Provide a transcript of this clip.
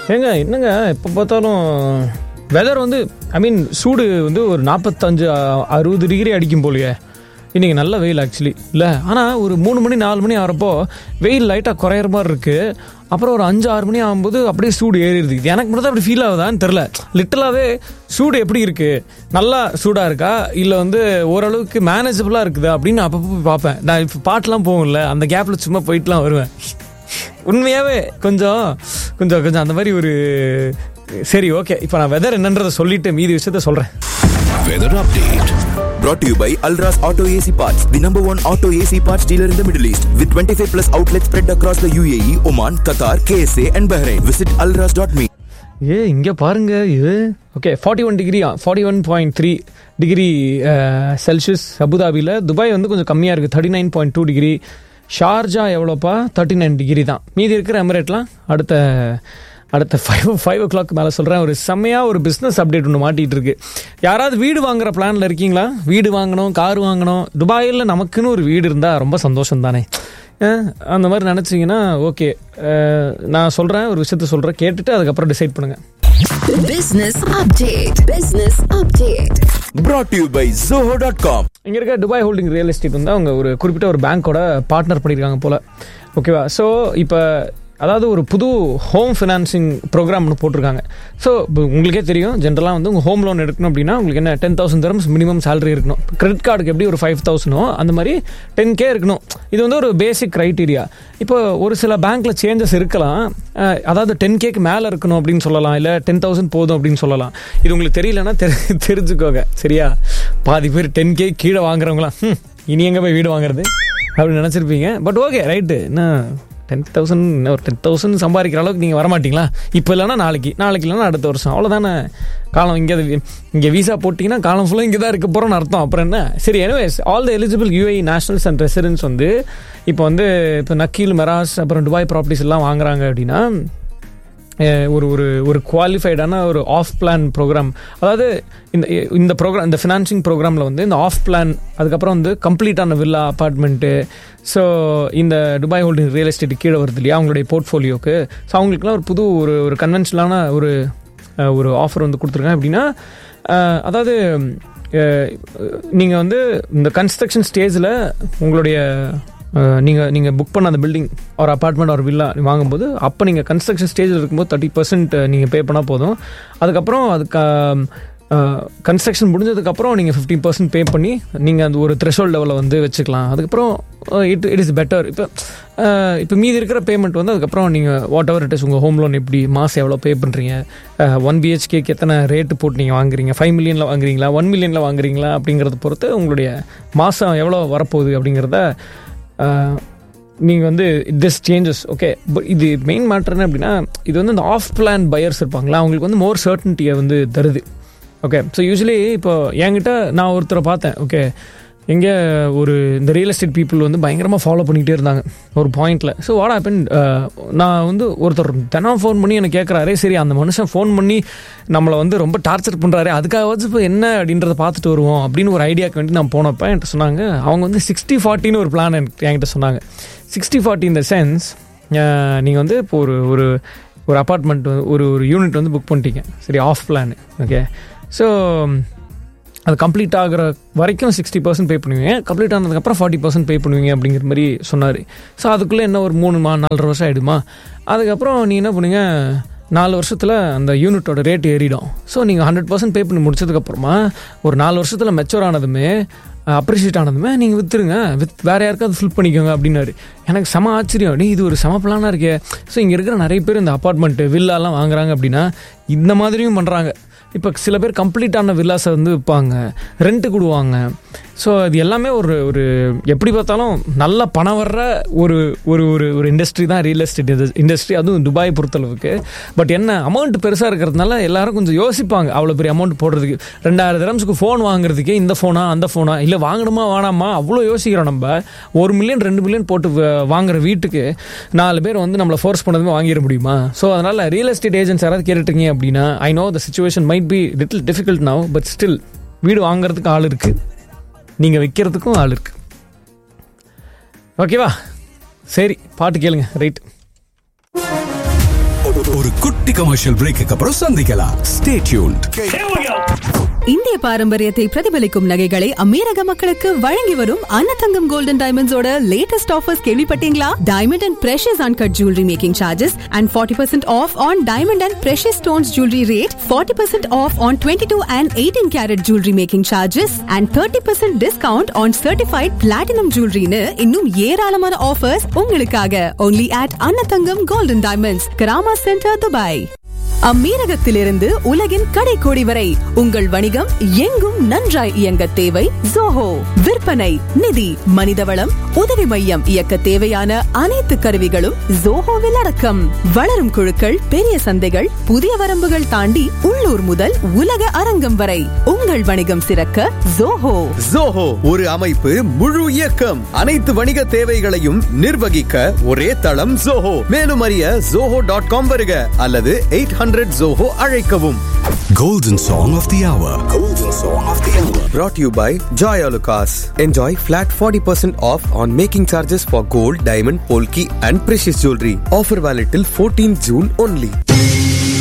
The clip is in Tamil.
ஏங்க என்னங்க எப்போ பார்த்தாலும் வெதர் வந்து ஐ மீன் சூடு வந்து ஒரு நாற்பத்தஞ்சு அ- அறுபது டிகிரி அடிக்கும் போலயே இன்னைக்கு நல்ல வெயில் ஆக்சுவலி இல்லை ஆனால் ஒரு மூணு மணி நாலு மணி ஆகிறப்போ வெயில் லைட்டாக குறையிற மாதிரி இருக்குது அப்புறம் ஒரு அஞ்சு ஆறு மணி ஆகும்போது அப்படியே சூடு ஏறிடுது இது எனக்கு மட்டும் தான் அப்படி ஃபீல் ஆகுதான்னு தெரில லிட்டலாகவே சூடு எப்படி இருக்குது நல்லா சூடாக இருக்கா இல்லை வந்து ஓரளவுக்கு மேனேஜபிளாக இருக்குதா அப்படின்னு அப்பப்போ போய் பார்ப்பேன் நான் இப்போ பாட்டெலாம் போகும்ல அந்த கேப்பில் சும்மா போயிட்டுலாம் வருவேன் உண்மையாவே கொஞ்சம் கொஞ்சம் கொஞ்சம் அந்த மாதிரி ஒரு சரி ஓகே இப்போ நான் வெதர் என்னன்றதை சொல்லிட்டு மீதி விஷயத்த சொல்றேன் Weather update. Brought to you by Alras Auto AC Parts, the number one auto AC parts dealer in the Middle East, with 25 plus outlets spread across the UAE, Oman, Qatar, KSA, and Bahrain. Visit alras.me. ஏ இங்கே பாருங்க இது okay forty one degree forty one point three degree Celsius அபுதாபியில் துபாய் வந்து கொஞ்சம் கம்மியாக இருக்குது thirty nine point two degree Sharjah எவ்வளோப்பா தேர்ட்டி நைன் டிகிரி தான் மீதி இருக்கிற எமிரேட்லாம் அடுத்த அடுத்த ஃபைவ் ஃபைவ் ஓ கிளாக் மேலே சொல்கிறேன் ஒரு செம்மையாக ஒரு பிஸ்னஸ் அப்டேட் ஒன்று மாட்டிகிட்டு இருக்கு யாராவது வீடு வாங்குற பிளானில் இருக்கீங்களா வீடு வாங்கணும் கார் வாங்கணும் துபாயில் நமக்குன்னு ஒரு வீடு இருந்தால் ரொம்ப சந்தோஷம் தானே அஹ், அந்த மாதிரி நினச்சிங்கன்னா ஓகே நான் சொல்கிறேன் ஒரு விஷயத்த சொல்கிறேன் கேட்டுட்டு அதுக்கப்புறம் டிசைட் பண்ணுங்கள் Business update. Business update. Brought to you by Zoho.com. இங்கே இருக்க துபாய் ஹோல்டிங் ரியல் எஸ்டேட் வந்து அவங்க ஒரு குறிப்பிட்ட ஒரு பேங்க்கோட பார்ட்னர் பண்ணியிருக்காங்க போல் ஓகேவா ஸோ இப்போ அதாவது ஒரு புது ஹோம் ஃபினான்சிங் ப்ரோக்ராம்னு போட்டிருக்காங்க ஸோ உங்களுக்கே தெரியும் ஜென்ரலாக வந்து உங்கள் ஹோம் லோன் எடுக்கணும் அப்படின்னா உங்களுக்கு என்ன ten thousand dirhams minimum salary இருக்கணும் கிரெடிட் கார்டுக்கு எப்படி ஒரு ஃபைவ் தௌசண்டோ அந்த மாதிரி டென் கே இருக்கணும் இது வந்து ஒரு பேசிக் க்ரைட்டீரியா இப்போ ஒரு சில பேங்க்ல சேஞ்சஸ் இருக்கலாம் அஹ், அதாவது டென் கேக்கு மேலே இருக்கணும் அப்படின்னு சொல்லலாம் இல்லை டென் தௌசண்ட் போதும் அப்படின்னு சொல்லலாம் இது உங்களுக்கு தெரியலன்னா தெரி- தெரிஞ்சுக்கோங்க சரியா பாதி பேர் டென் கே கீழே வாங்குறவங்களாம் "ஹம், இனி எங்கே போய் வீடு வாங்குறது அப்படின்னு நினச்சிருப்பீங்க பட் ஓகே ரைட்டு என்ன டென் தௌசண்ட் ஒரு டென் தௌசண்ட் சம்பாதிக்கிற அளவுக்கு நீங்கள் வரமாட்டீங்களா இப்போ இல்லைன்னா நாளைக்கு நாளைக்கு இல்லைன்னா அடுத்த வருஷம் அவ்வளோதானே காலம் இங்கே இங்கே வீசா போட்டிங்கன்னா காலம் ஃபுல்லாக இங்கே தான் இருக்க போகிறோம்னு அர்த்தம் அப்புறம் என்ன சரி anyways all the eligible UAE nationals and residents வந்து இப்போ வந்து இப்போ நக்கீல் மெராஸ் அப்புறம் துபாய் ப்ராப்பர்ட்டிஸ் எல்லாம் வாங்குறாங்க அப்படின்னா அஹ் ஒரு ஒரு ஒரு குவாலிஃபைடான ஒரு ஆஃப் பிளான் ப்ரோக்ராம் அதாவது இந்த இந்த ப்ரோக்ராம் இந்த ஃபினான்சிங் ப்ரோக்ராமில் வந்து இந்த ஆஃப் பிளான் அதுக்கப்புறம் வந்து கம்ப்ளீட்டான வில்லா அப்பார்ட்மெண்ட்டு ஸோ இந்த துபாய் ஹோல்டிங் ரியல் எஸ்டேட் கீழே வருது இல்லையா அவங்களுடைய போர்ட்ஃபோலியோக்கு ஸோ அவங்களுக்குலாம் ஒரு புது ஒரு ஒரு கன்வென்ஷனலான ஒரு அஹ், ஒரு ஆஃபர் வந்து கொடுத்துருக்காங்க அப்படின்னா அஹ், அதாவது நீங்கள் வந்து இந்த கன்ஸ்ட்ரக்ஷன் ஸ்டேஜில் உங்களுடைய நீங்கள் நீங்கள் புக் பண்ண அந்த பில்டிங் ஒரு அப்பார்ட்மெண்ட் ஒரு வில்லா வாங்கும்போது அப்போ நீங்கள் கன்ஸ்ட்ரக்ஷன் ஸ்டேஜில் இருக்கும்போது தேர்ட்டி பர்சன்ட் நீங்கள் பே பண்ணால் போதும் அதுக்கப்புறம் அதுக்கு கன்ஸ்ட்ரக்ஷன் முடிஞ்சதுக்கப்புறம் நீங்கள் ஃபிஃப்டி பர்சன்ட் பே பண்ணி நீங்கள் அந்த ஒரு த்ரெஷோல்ட் லெவலில் வந்து வச்சுக்கலாம் அதுக்கப்புறம் இட் இட் இஸ் பெட்டர் இப்போ இப்போ மீதி இருக்கிற பேமெண்ட் வந்து அதுக்கப்புறம் நீங்கள் வாட் எவர் இட் இஸ் உங்கள் ஹோம் லோன் எப்படி மாதம் எவ்வளோ பே பண்ணுறீங்க ஒன் பிஹெச்கேக்கு எத்தனை ரேட்டு போட்டு நீங்கள் வாங்குறீங்க ஃபைவ் மில்லியனில் வாங்குறீங்களா ஒன் மில்லியனில் வாங்குறீங்களா அப்படிங்கிறத பொறுத்து உங்களுடைய மாதம் எவ்வளோ வரப்போகுது அப்படிங்கிறத நீங்கள் வந்து திஸ் சேஞ்சஸ் ஓகே இது மெயின் மேட்டர் என்ன அப்படின்னா இது வந்து இந்த ஆஃப் பிளான் பையர்ஸ் இருப்பாங்களா அவங்களுக்கு வந்து மோர் சர்டன்ட்டியை வந்து தருது ஓகே ஸோ யூஸ்வலி இப்போ என்கிட்ட நான் ஒருத்தரை பார்த்தேன் ஓகே எங்கே ஒரு இந்த ரியல் எஸ்டேட் பீப்புள் வந்து பயங்கரமாக ஃபாலோ பண்ணிகிட்டே இருந்தாங்க ஒரு பாயிண்டில் ஸோ வாட் ஹேப்பன் நான் வந்து ஒருத்தர் தினம் ஃபோன் பண்ணி எனக்கு கேட்குறாரு சரி அந்த மனுஷன் ஃபோன் பண்ணி நம்மளை வந்து ரொம்ப டார்ச்சர் பண்ணுறாரு அதுக்காகவாச்சும் இப்போ என்ன அப்படின்றத பார்த்துட்டு வருவோம் அப்படின்னு ஒரு ஐடியாக்கு வேண்டி நான் போனப்போ என்கிட்ட சொன்னாங்க அவங்க வந்து சிக்ஸ்டி ஃபார்ட்டின்னு ஒரு பிளான் எனக்கு என்கிட்ட சொன்னாங்க சிக்ஸ்டி ஃபார்ட்டி இந்த சென்ஸ் நீங்கள் வந்து இப்போ ஒரு ஒரு ஒரு அப்பார்ட்மெண்ட் ஒரு ஒரு யூனிட் வந்து புக் பண்ணிட்டீங்க சரி ஆஃப் பிளான் ஓகே ஸோ அது கம்ப்ளீட் ஆகிற வரைக்கும் சிக்ஸ்டி பர்சன்ட் பே பண்ணுவீங்க கம்ப்ளீட் ஆனதுக்கப்புறம் ஃபார்ட்டி பர்சன்ட் பே பண்ணுவீங்க அப்படிங்கிற மாதிரி சொன்னார் ஸோ அதுக்குள்ளே என்ன ஒரு மூணு மா நாலரை வருஷம் ஆகிடுமா அதுக்கப்புறம் நீ என்ன பண்ணுங்க நாலு வருஷத்தில் அந்த யூனிட்டோட ரேட் ஏறிடும் ஸோ நீங்கள் ஹண்ட்ரட் பர்சன்ட் பே பண்ணி முடிச்சதுக்கப்புறமா ஒரு நாலு வருஷத்தில் மெச்சூர் ஆனதுமே அப்ரிஷியேட் ஆனதுமே நீங்கள் விற்றுருங்க வித் வேறு யாருக்காவது ஃபில் பண்ணிக்கோங்க அப்படின்னாரு எனக்கு செம ஆச்சரியம் டேய் இது ஒரு செம பிளானாக இருக்கே ஸோ இங்கே இருக்கிற நிறைய பேர் இந்த அப்பார்ட்மெண்ட்டு வில்லாலாம் வாங்குறாங்க அப்படின்னா இந்த மாதிரியும் பண்ணுறாங்க இப்போ சில பேர் கம்ப்ளீட்டான வில்லாஸை வந்து விற்பாங்க ரெண்ட்டு கொடுவாங்க ஸோ அது எல்லாமே ஒரு ஒரு எப்படி பார்த்தாலும் நல்ல பணம் வர்ற ஒரு ஒரு ஒரு ஒரு இண்டஸ்ட்ரி தான் ரியல் எஸ்டேட் இண்டஸ்ட்ரி அதுவும் துபாய் பொறுத்தளவுக்கு பட் என்ன அமௌண்ட் பெருசாக இருக்கிறதுனால எல்லாரும் கொஞ்சம் யோசிப்பாங்க அவ்வளோ பெரிய அமௌண்ட் போடுறதுக்கு ரெண்டாயிரம் திரம்ஸுக்கு ஃபோன் வாங்குறதுக்கே இந்த ஃபோனா அந்த ஃபோனா இல்லை வாங்கணுமா வேணாமா அவ்வளோ யோசிக்கிறோம் நம்ம ஒரு மில்லியன் ரெண்டு மில்லியன் போட்டு வ- வாங்குற வீட்டுக்கு நாலு பேர் வந்து நம்மளை ஃபோர்ஸ் பண்ணதுமே வாங்கிட முடியுமா ஸோ அதனால் ரியல் எஸ்டேட் ஏஜென்ட்ஸ் யாராவது கேட்டுட்டீங்க அப்படின்னா I know the situation might be little difficult now but still வீடு வாங்குறதுக்கு ஆள் இருக்குது நீங்கள் விற்கிறதுக்கும் ஆள் இருக்கு ஓகேவா சரி பாட்டு கேளுங்க ரைட் ஒரு குட்டி கமர்ஷியல் பிரேக்கு அப்புறம் சந்திக்கலாம் ஸ்டே டியூன்ட் இந்திய பாரம்பரியத்தை பிரதிபலிக்கும் நகைகளை அமீரக மக்களுக்கு வழங்கி வரும் அன்னதங்கம் கோல்டன் டைமண்ட்ஸோட லேட்டஸ்ட் ஆஃபர்ஸ் கேள்விப்பட்டீங்களா diamond and precious uncut jewellery making charges and forty percent off on diamond and precious stones jewellery rate forty percent off on twenty two and eighteen carat jewellery making charges and thirty percent discount on certified platinum ஜுவல்லரின்னு இன்னும் ஏராளமான ஆஃபர்ஸ் உங்களுக்காக only at Annathangam golden diamonds Karama centre Dubai அம்மீரகத்திலிருந்து உலகின் கடைக்கோடி வரை உங்கள் வணிகம் எங்கும் நன்றாய் இயங்க தேவை ஜோஹோ விற்பனை நிதி மனிதவளம் உதவி மையம் இயக்க தேவையான அனைத்து கருவிகளும் ஜோஹோவில் அடக்கம் வளரும் குழுக்கள் பெரிய சந்தைகள் புதிய வரம்புகள் தாண்டி உள்ளூர் முதல் உலக அரங்கம் வரை உங்கள் வணிகம் சிறக்க ஜோஹோ ஜோஹோ ஒரு அமைப்பு முழு இயக்கம் அனைத்து வணிக தேவைகளையும் நிர்வகிக்க ஒரே தளம் ஜோஹோ மேலும் அறிய ஜோஹோ டாட் காம் வருக அல்லது எயிட் ஹண்ட்ரட் ஜோஹோ அழைக்கவும் Golden Song of the Hour. Golden Song of the Hour. brought to you by Joy Alucas. Enjoy flat 40% off on making charges for gold, diamond, polki and precious jewelry. Offer valid till 14 June only.